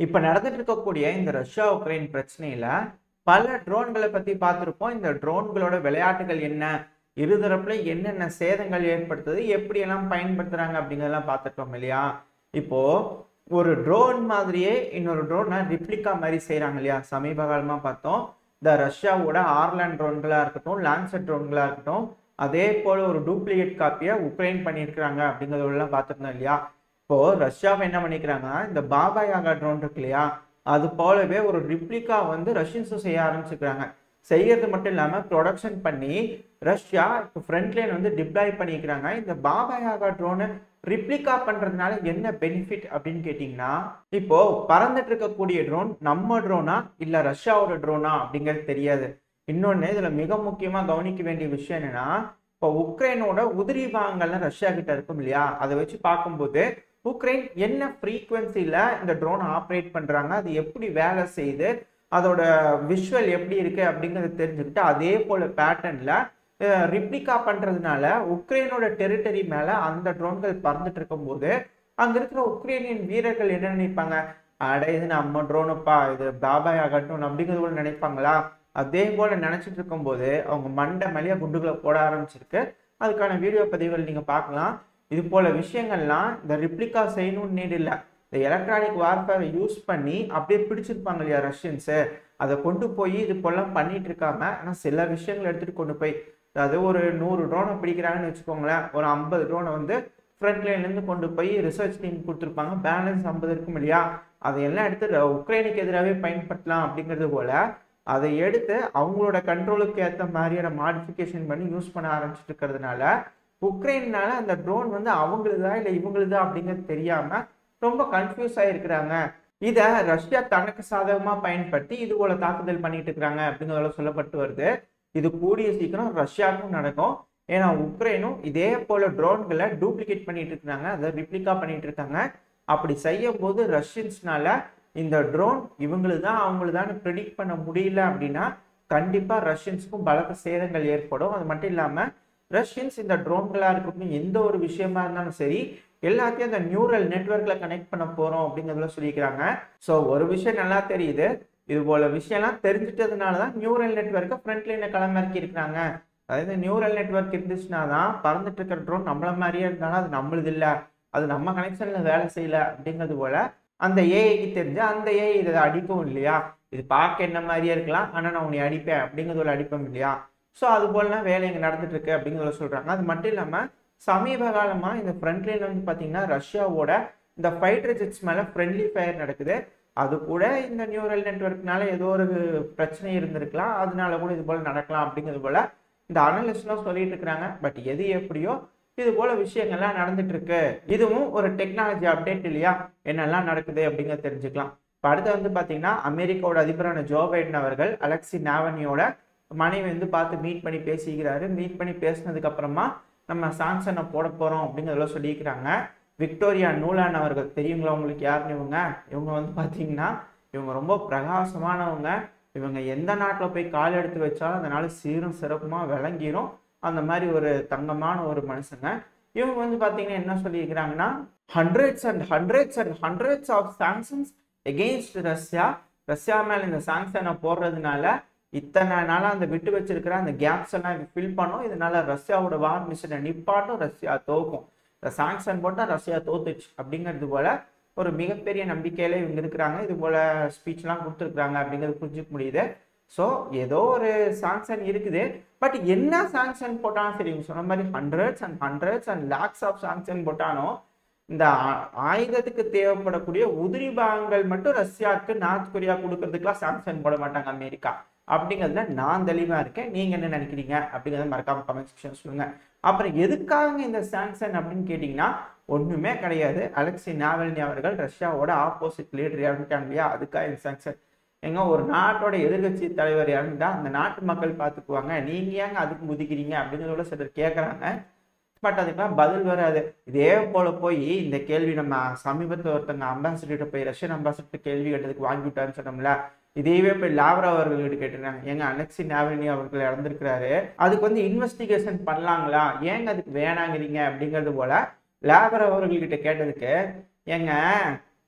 இப்போ நடந்துட்டு இருக்கக்கூடிய இந்த ரஷ்யா உக்ரைன் பிரச்சனையில பல ட்ரோன்களை பத்தி பார்த்துருப்போம் இந்த ட்ரோன்களோட விளையாட்டுகள் என்ன இருதரப்புல என்னென்ன சேதங்கள் ஏற்படுத்துது எப்படியெல்லாம் பயன்படுத்துறாங்க அப்படிங்கிறதெல்லாம் பார்த்துட்டோம் இல்லையா இப்போ ஒரு ட்ரோன் மாதிரியே இன்னொரு ட்ரோனை ரிப்ளிகா மாதிரி செய்கிறாங்க இல்லையா சமீப காலமாக பார்த்தோம் இந்த ரஷ்யாவோட ஆர்லாண்ட் ட்ரோன்களாக இருக்கட்டும் லான்சர் ட்ரோன்களாக இருக்கட்டும் அதே போல் ஒரு டூப்ளிகேட் காப்பியை உக்ரைன் பண்ணியிருக்கிறாங்க அப்படிங்கிறதெல்லாம் பார்த்துருந்தோம் இல்லையா இப்போ ரஷ்யாவை என்ன பண்ணிக்கிறாங்கன்னா இந்த பாபா யாகா ட்ரோன் இருக்கு இல்லையா அது போலவே ஒரு ரிப்ளிகா வந்து ரஷ்யன்ஸும் செய்ய ஆரம்பிச்சுக்கிறாங்க செய்யறது மட்டும் இல்லாமல் ப்ரொடக்ஷன் பண்ணி ரஷ்யா இப்போ ஃப்ரண்ட் லைன் வந்து டிப்ளாய் பண்ணிக்கிறாங்க இந்த பாபா யாகா ட்ரோனு ரிப்ளிகா பண்றதுனால என்ன பெனிஃபிட் அப்படின்னு கேட்டிங்கன்னா இப்போ பறந்துட்டு இருக்கக்கூடிய ட்ரோன் நம்ம ட்ரோனா இல்ல ரஷ்யாவோட ட்ரோனா அப்படிங்கிறது தெரியாது இன்னொன்னு இதுல மிக முக்கியமா கவனிக்க வேண்டிய விஷயம் என்னன்னா இப்போ உக்ரைனோட உதிரி பாகங்கள்லாம் ரஷ்யா கிட்ட இருக்கும் இல்லையா அதை வச்சு பார்க்கும்போது உக்ரைன் என்ன ஃப்ரீக்குவென்சில இந்த ட்ரோனை ஆப்ரேட் பண்றாங்க அது எப்படி வேலை செய்யுது அதோட விஷுவல் எப்படி இருக்கு அப்படிங்கறத தெரிஞ்சுக்கிட்டு அதே போல பேட்டர்ன்ல ரிப்ளிகா பண்றதுனால உக்ரைனோட டெரிட்டரி மேல அந்த ட்ரோன்கள் பறந்துட்டு இருக்கும்போது அங்க இருக்கிற உக்ரைனியன் வீரர்கள் என்ன நினைப்பாங்க அட இது நம்ம ட்ரோனுப்பா இது பாபாய் ஆகட்டும் அப்படிங்கிறது போல நினைப்பாங்களா அதே போல நினைச்சிட்டு இருக்கும்போது அவங்க மண்டை மேலேயே குண்டுகளை போட ஆரம்பிச்சிருக்கு அதுக்கான வீடியோ பதிவுகள் நீங்க பார்க்கலாம் இது போல விஷயங்கள்லாம் இந்த ரிப்ளிகா செய்யணும்னு நீடு இல்லை இந்த எலக்ட்ரானிக் வார்ஃபேரை யூஸ் பண்ணி அப்படியே பிடிச்சிருப்பாங்க இல்லையா ரஷ்யன்ஸு அதை கொண்டு போய் இது போலாம் பண்ணிட்டு இருக்காம ஆனால் சில விஷயங்கள் எடுத்துட்டு கொண்டு போய் அதாவது ஒரு நூறு ட்ரோனை பிடிக்கிறாங்கன்னு வச்சுக்கோங்களேன் ஒரு ஐம்பது ட்ரோனை வந்து ஃப்ரண்ட் லைன்லேருந்து கொண்டு போய் ரிசர்ச் டீம் கொடுத்துருப்பாங்க பேலன்ஸ் ஐம்பது இருக்கும் இல்லையா அதையெல்லாம் எடுத்து உக்ரைனுக்கு எதிராகவே பயன்படுத்தலாம் அப்படிங்கிறது போல அதை எடுத்து அவங்களோட கண்ட்ரோலுக்கு ஏற்ற மாதிரியான மாடிஃபிகேஷன் பண்ணி யூஸ் பண்ண ஆரம்பிச்சிட்டு இருக்கிறதுனால உக்ரைன்னால அந்த ட்ரோன் வந்து அவங்களுதா இல்லை இவங்களுதா அப்படிங்கிறது தெரியாம ரொம்ப கன்ஃபியூஸ் ஆகிருக்கிறாங்க இதை ரஷ்யா தனக்கு சாதகமாக பயன்படுத்தி இது போல தாக்குதல் பண்ணிட்டு இருக்கிறாங்க அப்படிங்கிறதெல்லாம் சொல்லப்பட்டு வருது இது கூடிய சீக்கிரம் ரஷ்யாவுக்கும் நடக்கும் ஏன்னா உக்ரைனும் இதே போல ட்ரோன்களை டூப்ளிகேட் பண்ணிட்டு இருக்காங்க அதை ரிப்ளிகா பண்ணிட்டு இருக்காங்க அப்படி செய்யும் போது ரஷ்யன்ஸ்னால இந்த ட்ரோன் இவங்களுக்கு தான் அவங்களுக்கு தான் ப்ரிடிக்ட் பண்ண முடியல அப்படின்னா கண்டிப்பா ரஷ்யன்ஸுக்கும் பலத்த சேதங்கள் ஏற்படும் அது மட்டும் இல்லாம ரஷ்யன்ஸ் இந்த ட்ரோன்களா இருக்கட்டும் எந்த ஒரு விஷயமா இருந்தாலும் சரி எல்லாத்தையும் அந்த நியூரல் நெட்ஒர்க்ல கனெக்ட் பண்ண போறோம் அப்படிங்கிறதுல சொல்லிக்கிறாங்க ஸோ ஒரு விஷயம் நல்லா தெரியுது இது போல விஷயம்லாம் தெரிஞ்சிட்டதுனால தான் நியூரல் நெட்ஒர்க்கை ஃப்ரண்ட் லைனை களமிறக்கி இருக்கிறாங்க அதாவது நியூரல் நெட்ஒர்க் இருந்துச்சுன்னா தான் பறந்துட்டு இருக்கிற ட்ரோன் நம்மள மாதிரியே இருந்தாலும் அது நம்மளுது இல்லை அது நம்ம கனெக்ஷன்ல வேலை செய்யல அப்படிங்கிறது போல அந்த ஏஐக்கு தெரிஞ்சு அந்த ஏஐ இதை அடிக்கும் இல்லையா இது பார்க்க என்ன மாதிரியே இருக்கலாம் ஆனால் நான் உன்னை அடிப்பேன் அப்படிங்கிறது ஒரு அடிப்போம் இல்லையா ஸோ அது போலலாம் வேலை இங்கே நடந்துட்டு இருக்கு அப்படிங்கிறத சொல்றாங்க அது மட்டும் இல்லாமல் சமீப காலமாக இந்த ஃப்ரண்ட் லைன் வந்து பார்த்தீங்கன்னா ரஷ்யாவோட இந்த ஃபைட்டர் ஜெட்ஸ் மேலே ஃப்ரெண்ட்லி ஃபயர் நடக்குது அது கூட இந்த நியூரல் நெட்ஒர்க்னால ஏதோ ஒரு பிரச்சனை இருந்திருக்கலாம் அதனால கூட இது போல நடக்கலாம் அப்படிங்கிறது போல இந்த அனலிஸ்ட்லாம் சொல்லிட்டு இருக்கிறாங்க பட் எது எப்படியோ இது போல விஷயங்கள்லாம் நடந்துட்டு இருக்கு இதுவும் ஒரு டெக்னாலஜி அப்டேட் இல்லையா என்னெல்லாம் நடக்குது அப்படிங்கிறத தெரிஞ்சுக்கலாம் இப்போ அடுத்து வந்து பார்த்தீங்கன்னா அமெரிக்காவோட அதிபரான ஜோ பைடன் அவர்கள் அலெக்சி நாவனியோட மனைவி வந்து பார்த்து மீட் பண்ணி பேசிக்கிறாரு மீட் பண்ணி பேசினதுக்கு அப்புறமா நம்ம சாம்சனை போட போறோம் அப்படிங்கிறதெல்லாம் சொல்லியிருக்கிறாங்க விக்டோரியா நூலான் அவர்கள் தெரியுங்களா உங்களுக்கு யாருன்னு இவங்க இவங்க வந்து பார்த்தீங்கன்னா இவங்க ரொம்ப பிரகாசமானவங்க இவங்க எந்த நாட்டில் போய் கால் எடுத்து வச்சாலும் அந்த நாள் சீரும் சிறப்புமாக விளங்கிரும் அந்த மாதிரி ஒரு தங்கமான ஒரு மனுஷங்க இவங்க வந்து பார்த்தீங்கன்னா என்ன சொல்லியிருக்கிறாங்கன்னா hundreds and hundreds and hundreds of sanctions against Russia Russia மேலே இந்த சாங்ஷனை போடுறதுனால இத்தனை நாளாக அந்த விட்டு வச்சிருக்கிற அந்த கேப்ஸ் எல்லாம் ஃபில் பண்ணும் இதனால ரஷ்யாவோட வார் மிஷனை நிப்பாட்டும் ரஷ்யா தோக்கும் இந்த சாங்ஷன் போட்டால் ரஷ்யா தோத்துச்சு அப்படிங்கிறது போல ஒரு மிகப்பெரிய நம்பிக்கையில இவங்க இருக்கிறாங்க இது போல ஸ்பீச்லாம் கொடுத்துருக்குறாங்க அப்படிங்கிறது புரிஞ்சுக்க முடியுது ஸோ ஏதோ ஒரு சாங்ஷன் இருக்குது பட் என்ன சாங்ஷன் போட்டாலும் சரி இவங்க சொன்ன மாதிரி hundreds and hundreds and lakhs of sanction போட்டாலும் இந்த ஆயுதத்துக்கு தேவைப்படக்கூடிய உதிரி பாகங்கள் மட்டும் ரஷ்யாவுக்கு நார்த் கொரியா கொடுக்கறதுக்குலாம் சாங்ஷன் போட மாட்டாங்க அமெரிக்கா அப்படிங்கிறதுல நான் தெளிவா இருக்கேன் நீங்க என்ன நினைக்கிறீங்க அப்படிங்கிறத மறக்காம கமெண்ட் செக்ஷன் சொல்லுங்க அப்புறம் எதுக்காக இந்த சாங்ஷன் அப்படின்னு கேட்டீங்கன்னா ஒண்ணுமே கிடையாது அலெக்சி நாவல்னி அவர்கள் ரஷ்யாவோட ஆப்போசிட் லீடர் இறந்துட்டாங்க இல்லையா அதுக்காக இந்த சாங்ஷன் எங்க ஒரு நாட்டோட எதிர்கட்சி தலைவர் இறந்துட்டா அந்த நாட்டு மக்கள் பார்த்துக்குவாங்க நீங்க ஏங்க அதுக்கு முதிக்கிறீங்க அப்படிங்கிறத சிலர் கேட்குறாங்க பட் அதுக்கெல்லாம் பதில் வராது இதே போல போய் இந்த கேள்வி நம்ம சமீபத்தில் ஒருத்தங்க அம்பாசிடர் போய் ரஷ்யன் அம்பாசிடர் கேள்வி கேட்டதுக்கு வாங்கி விட்டான்னு சொன்னோம்ல இதையவே போய் லாவ்ரா அவர்கள்கிட்ட கேட்டிருக்காங்க ஏங்க அலெக்சி நாவல்னி அவர்கள் இறந்துருக்கிறாரு அதுக்கு வந்து இன்வெஸ்டிகேஷன் பண்ணலாங்களா ஏங்க அதுக்கு வேணாங்கிறீங்க அப்படிங்கிறது போல லாவ்ரா அவர்கள்கிட்ட கேட்டதுக்கு ஏங்க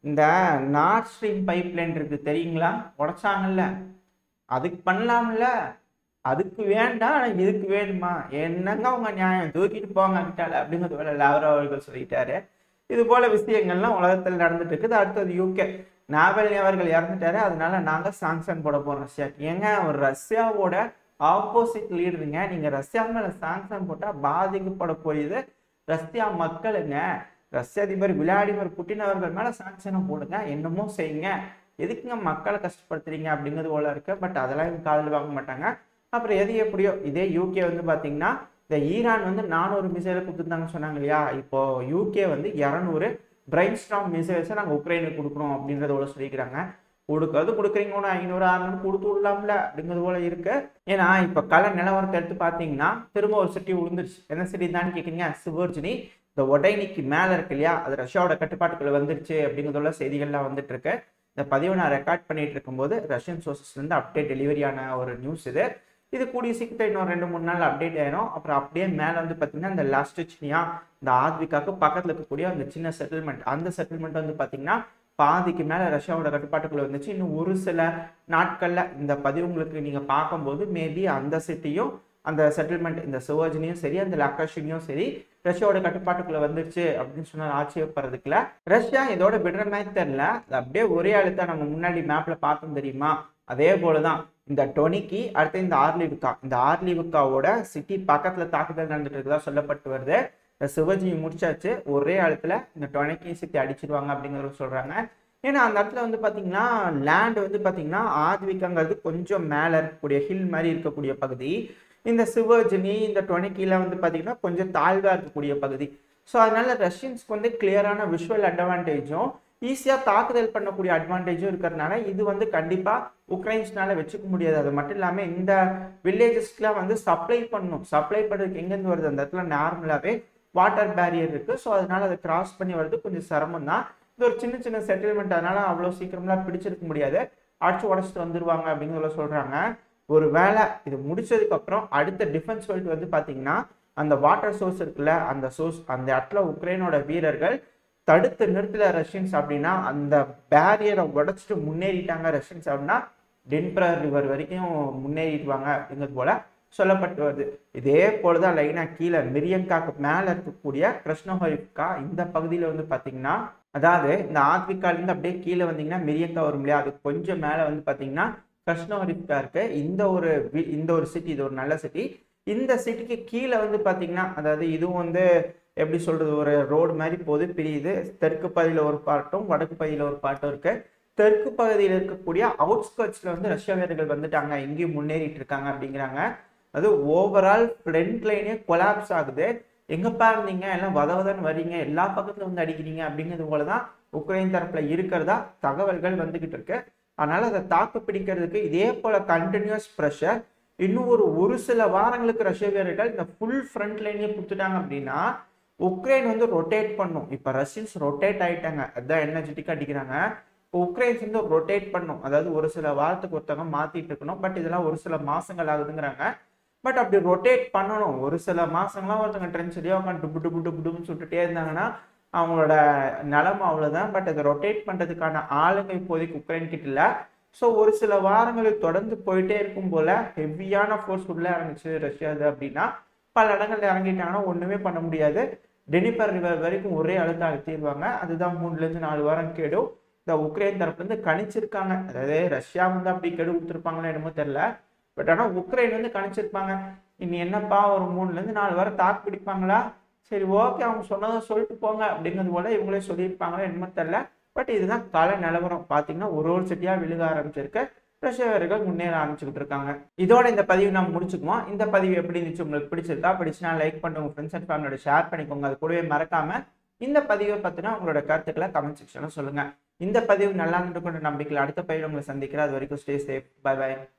இந்த நார்த் ஸ்ட்ரீம் பைப் லைன் இருக்கு தெரியுங்களா உடைச்சாங்கல்ல அதுக்கு பண்ணலாம்ல அதுக்கு வேண்டாம் ஆனா இதுக்கு வேணுமா என்னங்க உங்க நியாயம் தூக்கிட்டு போங்க கிட்டால அப்படிங்கிறது போல லாவரா அவர்கள் சொல்லிட்டாரு இது போல விஷயங்கள்லாம் உலகத்தில் நடந்துட்டு இருக்குது அடுத்தது யூகே நாவல் அவர்கள் இறந்துட்டாரு அதனால நாங்க சாங்ஷன் போட போறோம் ரஷ்யா ஏங்க ஒரு ரஷ்யாவோட ஆப்போசிட் லீடருங்க நீங்க ரஷ்யா மேல சாங்ஷன் போட்டா பாதிக்கப்பட போயுது ரஷ்யா மக்களுங்க ரஷ்ய அதிபர் விளாடிமிர் புட்டின் அவர்கள் மேல சாங்ஷனை போடுங்க என்னமோ செய்யுங்க எதுக்குங்க மக்களை கஷ்டப்படுத்துறீங்க அப்படிங்கிறது போல இருக்கு பட் அதெல்லாம் இவங்க காதில் வாங்க மாட்டாங்க அப்புறம் எது எப்படியோ இதே யூகே வந்து பாத்தீங்கன்னா இந்த ஈரான் வந்து நானூறு மிசைலை கொடுத்துருந்தாங்கன்னு சொன்னாங்க இல்லையா இப்போ யூகே வந்து இரநூறு பிரைன் ஸ்டாம் மிசைல்ஸை நாங்கள் உக்ரைனுக்கு கொடுக்குறோம் அப்படின்றத போல சொல்லிக்கிறாங்க கொடுக்கறது கொடுக்குறீங்க ஒன்று ஐநூறு அறுநூறு கொடுத்து விடலாம்ல அப்படிங்கிறது போல இருக்கு ஏன்னா இப்போ கல நிலவரத்தை எடுத்து பார்த்தீங்கன்னா திரும்ப ஒரு சிட்டி விழுந்துருச்சு என்ன சிட்டி தான் கேட்குறீங்க சிவர்ஜினி இந்த ஒடைனிக்கு மேலே இருக்கு இல்லையா அது ரஷ்யாவோட கட்டுப்பாட்டுக்குள்ள வந்துருச்சு அப்படிங்கிறதுள்ள செய்திகள்லாம் வந்துட்டு இருக்கு இந்த பதிவை நான் ரெக்கார்ட் பண்ணிட்டு இருக்கும்போது ரஷ்யன் சோர்சஸ்லேருந்து அப்டேட் டெலிவரியான ஒரு நியூஸ் இது இது கூடிய சீக்கிரத்தை இன்னும் ரெண்டு மூணு நாள் அப்டேட் ஆயிரும் அப்புறம் அப்படியே மேலே வந்து பார்த்தீங்கன்னா இந்த லாஸ்டிச்னியா இந்த ஆத்விகாக்கு பக்கத்தில் இருக்கக்கூடிய அந்த சின்ன செட்டில்மெண்ட் அந்த செட்டில்மெண்ட் வந்து பார்த்தீங்கன்னா பாதிக்கு மேலே ரஷ்யாவோட கட்டுப்பாட்டுக்குள்ள வந்துச்சு இன்னும் ஒரு சில நாட்களில் இந்த பதிவு உங்களுக்கு நீங்கள் பார்க்கும்போது மேபி அந்த சிட்டியும் அந்த செட்டில்மெண்ட் இந்த சிவாஜினியும் சரி அந்த லக்காஷினியும் சரி ரஷ்யாவோட கட்டுப்பாட்டுக்குள்ள வந்துருச்சு அப்படின்னு சொன்னால் ஆச்சரியப்படுறதுக்குல ரஷ்யா இதோட விடுற மாதிரி தெரியல அது அப்படியே ஒரே அழுத்த நம்ம முன்னாடி மேப்ல பார்த்தோம் தெரியுமா அதே போலதான் இந்த டொனிக்கு அடுத்து இந்த ஆர்லிவுக்கா இந்த ஆர்லிவுக்காவோட சிட்டி பக்கத்துல தாக்குதல் நடந்துட்டு இருக்கதா சொல்லப்பட்டு வருது இந்த சிவஜி முடிச்சாச்சு ஒரே இடத்துல இந்த டொனிக்கி சிட்டி அடிச்சிருவாங்க அப்படிங்கிறத சொல்றாங்க ஏன்னா அந்த இடத்துல வந்து பாத்தீங்கன்னா லேண்ட் வந்து பாத்தீங்கன்னா ஆத்விகாங்கிறது கொஞ்சம் மேல இருக்கக்கூடிய ஹில் மாதிரி இருக்கக்கூடிய பகுதி இந்த சிவர்ஜினி இந்த டொனிக்கில வந்து பாத்தீங்கன்னா கொஞ்சம் தாழ்வா இருக்கக்கூடிய பகுதி ஸோ அதனால ரஷ்யன்ஸ்க்கு வந்து கிளியரான விஷுவல் அட்வான்டேஜும் ஈஸியாக தாக்குதல் பண்ணக்கூடிய அட்வான்டேஜும் இருக்கிறதுனால இது வந்து கண்டிப்பாக உக்ரைன்ஸ்னால வச்சுக்க முடியாது அது மட்டும் இல்லாமல் இந்த வில்லேஜஸ்க்குலாம் வந்து சப்ளை பண்ணணும் சப்ளை பண்ணுறதுக்கு எங்கேருந்து வருது அந்த இடத்துல நார்மலாகவே வாட்டர் பேரியர் இருக்குது ஸோ அதனால அதை கிராஸ் பண்ணி வர்றது கொஞ்சம் சிரமம் தான் இது ஒரு சின்ன சின்ன செட்டில்மெண்ட் அதனால அவ்வளோ சீக்கிரம்லாம் பிடிச்சிருக்க முடியாது அடிச்சு உடச்சிட்டு வந்துருவாங்க அப்படிங்கிறத சொல்கிறாங்க ஒரு வேலை இது முடிச்சதுக்கு அப்புறம் அடுத்த டிஃபென்ஸ் வேர்ல்டு வந்து பார்த்தீங்கன்னா அந்த வாட்டர் சோர்ஸ் இருக்குல்ல அந்த சோர்ஸ் அந்த இடத்துல உக்ரைனோட வீரர்கள் தடுத்து நிறுத்தல ரஷ்யன்ஸ் அப்படின்னா அந்த பேரியரை உடைச்சிட்டு முன்னேறிட்டாங்க ரஷ்யன்ஸ் அப்படின்னா டென்ப்ரர் ரிவர் வரைக்கும் முன்னேறிடுவாங்க அப்படிங்கிறது போல சொல்லப்பட்டு வருது இதே போலதான் லைனா கீழே மிரியங்காக்கு மேல இருக்கக்கூடிய கிருஷ்ணஹோரிக்கா இந்த பகுதியில வந்து பாத்தீங்கன்னா அதாவது இந்த ஆத்விகால இருந்து அப்படியே கீழே வந்தீங்கன்னா மிரியங்கா வரும் இல்லையா அது கொஞ்சம் மேல வந்து பாத்தீங்கன்னா கிருஷ்ணஹோரிக்கா இருக்கு இந்த ஒரு வி- இந்த ஒரு சிட்டி இது ஒரு நல்ல சிட்டி இந்த சிட்டிக்கு கீழே வந்து பாத்தீங்கன்னா அதாவது இதுவும் வந்து எப்படி சொல்றது ஒரு ரோடு மாதிரி போது பிரியுது தெற்கு பகுதியில் ஒரு பாட்டும் வடக்கு பகுதியில் ஒரு பாட்டும் இருக்கு தெற்கு பகுதியில் இருக்கக்கூடிய அவுட்ஸ்கர்ட்ஸ்ல வந்து ரஷ்ய வீரர்கள் வந்துட்டாங்க எங்கேயும் முன்னேறிட்டு இருக்காங்க அப்படிங்கிறாங்க அது ஓவரால் ஃப்ரண்ட் லைனே கொலாப்ஸ் ஆகுது எங்கப்பா இருந்தீங்க எல்லாம் வதவதன்னு வர்றீங்க எல்லா பக்கத்துல வந்து அடிக்கிறீங்க அப்படிங்கிறது போலதான் உக்ரைன் தரப்புல இருக்கிறதா தகவல்கள் வந்துகிட்டு இருக்கு அதனால அதை தாக்கு பிடிக்கிறதுக்கு இதே போல கண்டினியூஸ் ப்ரெஷர் இன்னும் ஒரு ஒரு சில வாரங்களுக்கு ரஷ்ய வீரர்கள் இந்த ஃபுல் ஃப்ரண்ட் லைனே கொடுத்துட்டாங்க அப்படின்னா உக்ரைன் வந்து ரொட்டேட் பண்ணும் இப்போ ரஷ்யன்ஸ் ரொட்டேட் ஆயிட்டாங்க அதான் எனர்ஜெட்டிக்காக அடிக்கிறாங்க இப்போ உக்ரைன்ஸ் வந்து ரொட்டேட் பண்ணும் அதாவது ஒரு சில வாரத்துக்கு ஒருத்தவங்க மாத்திட்டு இருக்கணும் பட் இதெல்லாம் ஒரு சில மாசங்கள் ஆகுதுங்கிறாங்க பட் அப்படி ரொட்டேட் பண்ணணும் ஒரு சில மாசங்கள்லாம் ஒருத்தவங்க ட்ரெண்ட் சரியா உட்காந்து டுபு டுபு டுபு டுபுன்னு சுட்டுட்டே இருந்தாங்கன்னா அவங்களோட நிலைமை அவ்வளவுதான் பட் அதை ரொட்டேட் பண்றதுக்கான ஆளுங்க இப்போதைக்கு உக்ரைன் கிட்ட இல்ல ஸோ ஒரு சில வாரங்களுக்கு தொடர்ந்து போயிட்டே இருக்கும் போல ஹெவியான ஃபோர்ஸ் உள்ள இறங்குச்சு ரஷ்யா இது அப்படின்னா பல இடங்கள்ல இறங்கிட்டாங்கன்னா ஒண்ணுமே பண்ண முடியாது டெனிப்பர் ரிவர் வரைக்கும் ஒரே அழுத்தம் அழுத்திடுவாங்க அதுதான் மூணுல இருந்து நாலு வாரம் கெடும் இந்த உக்ரைன் தரப்புல இருந்து கணிச்சிருக்காங்க அதாவது ரஷ்யா வந்து அப்படி கெடு கொடுத்துருப்பாங்களோ என்னமோ தெரியல பட் ஆனா உக்ரைன் வந்து கணிச்சிருப்பாங்க இனி என்னப்பா ஒரு மூணுல இருந்து நாலு வாரம் தாக்கு பிடிப்பாங்களா சரி ஓகே அவங்க சொன்னதை சொல்லிட்டு போங்க அப்படிங்கிறது போல இவங்களே சொல்லியிருப்பாங்களோ என்னமோ தெரியல பட் இதுதான் கள நிலவரம் பார்த்தீங்கன்னா ஒரு ஒரு செட்டியா விழுக ஆரம்பிச்சிருக்கு ரஷ்ய வீரர்கள் முன்னேற ஆரம்பிச்சுக்கிட்டு இருக்காங்க இதோட இந்த பதிவு நம்ம முடிச்சுக்குவோம் இந்த பதிவு எப்படி இருந்துச்சு உங்களுக்கு பிடிச்சிருக்கா பிடிச்சுனா லைக் பண்ணுங்க உங்க ஃப்ரெண்ட்ஸ் அண்ட் ஃபேமிலியோட ஷேர் பண்ணிக்கோங்க அது கூடவே மறக்காம இந்த பதிவை பத்தினா உங்களோட கருத்துக்களை கமெண்ட் செக்ஷன்ல சொல்லுங்க இந்த பதிவு நல்லா இருந்துட்டு நம்பிக்கையில் அடுத்த பதிவு உங்களை சந்திக்கிறேன் அது வரைக்கும் ஸ்டே சேஃப் பை பை